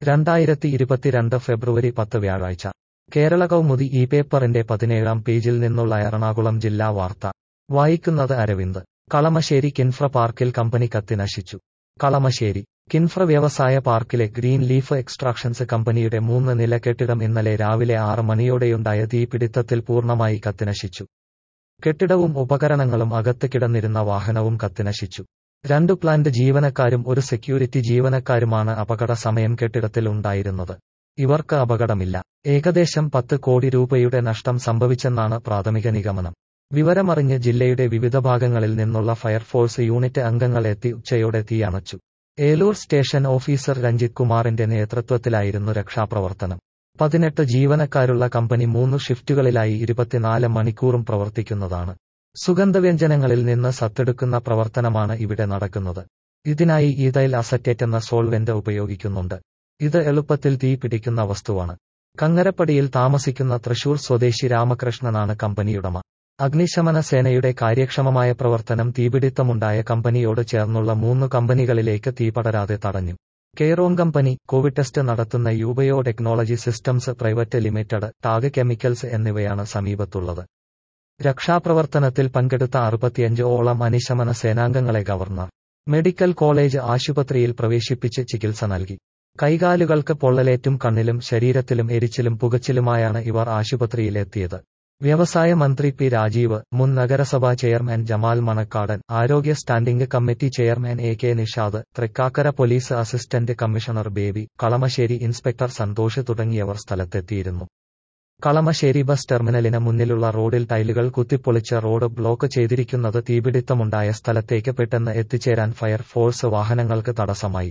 രണ്ടായിരത്തി ഇരുപത്തിരണ്ട് ഫെബ്രുവരി പത്ത് വ്യാഴാഴ്ച കേരള കൗമുദി ഈ പേപ്പറിന്റെ പതിനേഴാം പേജിൽ നിന്നുള്ള എറണാകുളം ജില്ലാ വാർത്ത വായിക്കുന്നത് അരവിന്ദ് കളമശ്ശേരി കിൻഫ്ര പാർക്കിൽ കമ്പനി കത്തി നശിച്ചു കളമശ്ശേരി കിൻഫ്ര വ്യവസായ പാർക്കിലെ ഗ്രീൻ ലീഫ് എക്സ്ട്രാക്ഷൻസ് കമ്പനിയുടെ മൂന്ന് നില കെട്ടിടം ഇന്നലെ രാവിലെ ആറ് മണിയോടെയുണ്ടായ തീപിടിത്തത്തിൽ പൂർണ്ണമായി കത്തിനശിച്ചു കെട്ടിടവും ഉപകരണങ്ങളും അകത്ത് കിടന്നിരുന്ന വാഹനവും കത്തിനശിച്ചു രണ്ടു പ്ലാന്റ് ജീവനക്കാരും ഒരു സെക്യൂരിറ്റി ജീവനക്കാരുമാണ് അപകട സമയം കെട്ടിടത്തിൽ ഉണ്ടായിരുന്നത് ഇവർക്ക് അപകടമില്ല ഏകദേശം പത്ത് കോടി രൂപയുടെ നഷ്ടം സംഭവിച്ചെന്നാണ് പ്രാഥമിക നിഗമനം വിവരമറിഞ്ഞ് ജില്ലയുടെ വിവിധ ഭാഗങ്ങളിൽ നിന്നുള്ള ഫയർഫോഴ്സ് യൂണിറ്റ് അംഗങ്ങൾ എത്തി ഉച്ചയോടെ തീയണച്ചു ഏലൂർ സ്റ്റേഷൻ ഓഫീസർ രഞ്ജിത് കുമാറിന്റെ നേതൃത്വത്തിലായിരുന്നു രക്ഷാപ്രവർത്തനം പതിനെട്ട് ജീവനക്കാരുള്ള കമ്പനി മൂന്ന് ഷിഫ്റ്റുകളിലായി ഇരുപത്തിനാല് മണിക്കൂറും പ്രവർത്തിക്കുന്നതാണ് സുഗന്ധവ്യഞ്ജനങ്ങളിൽ നിന്ന് സത്തെടുക്കുന്ന പ്രവർത്തനമാണ് ഇവിടെ നടക്കുന്നത് ഇതിനായി ഈതൈൽ അസറ്റേറ്റ് എന്ന സോൾവെന്റ് ഉപയോഗിക്കുന്നുണ്ട് ഇത് എളുപ്പത്തിൽ തീ പിടിക്കുന്ന വസ്തുവാണ് കങ്ങരപ്പടിയിൽ താമസിക്കുന്ന തൃശൂർ സ്വദേശി രാമകൃഷ്ണനാണ് കമ്പനിയുടമ അഗ്നിശമന സേനയുടെ കാര്യക്ഷമമായ പ്രവർത്തനം തീപിടിത്തമുണ്ടായ കമ്പനിയോട് ചേർന്നുള്ള മൂന്ന് കമ്പനികളിലേക്ക് തീ പടരാതെ തടഞ്ഞു കെയ്റോൺ കമ്പനി കോവിഡ് ടെസ്റ്റ് നടത്തുന്ന യൂബയോ technology systems private limited tag chemicals എന്നിവയാണ് സമീപത്തുള്ളത് രക്ഷാപ്രവർത്തനത്തിൽ പങ്കെടുത്ത അറുപത്തിയഞ്ച് ഓളം അനിശമന സേനാംഗങ്ങളെ ഗവർണർ മെഡിക്കൽ കോളേജ് ആശുപത്രിയിൽ പ്രവേശിപ്പിച്ച് ചികിത്സ നൽകി കൈകാലുകൾക്ക് പൊള്ളലേറ്റും കണ്ണിലും ശരീരത്തിലും എരിച്ചിലും പുകച്ചിലുമായാണ് ഇവർ ആശുപത്രിയിലെത്തിയത് വ്യവസായ മന്ത്രി പി രാജീവ് മുൻ നഗരസഭാ ചെയർമാൻ ജമാൽ മണക്കാടൻ ആരോഗ്യ standing committee chairman A K Nishad Thrikkakara police assistant commissioner Baby Kalamassery inspector Santhosh തുടങ്ങിയവർ സ്ഥലത്തെത്തിയിരുന്നു കളമശ്ശേരി ബസ് ടെർമിനലിന് മുന്നിലുള്ള റോഡിൽ ടൈലുകൾ കുത്തിപ്പൊളിച്ച് റോഡ് ബ്ലോക്ക് ചെയ്തിരിക്കുന്നത് തീപിടിത്തമുണ്ടായ സ്ഥലത്തേക്ക് പെട്ടെന്ന് എത്തിച്ചേരാൻ ഫയർ ഫോഴ്സ് വാഹനങ്ങൾക്ക് തടസ്സമായി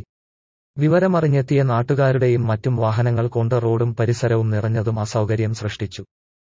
വിവരമറിഞ്ഞെത്തിയ നാട്ടുകാരുടെയും മറ്റും വാഹനങ്ങൾ കൊണ്ട് റോഡും പരിസരവും നിറഞ്ഞതും അസൗകര്യം സൃഷ്ടിച്ചു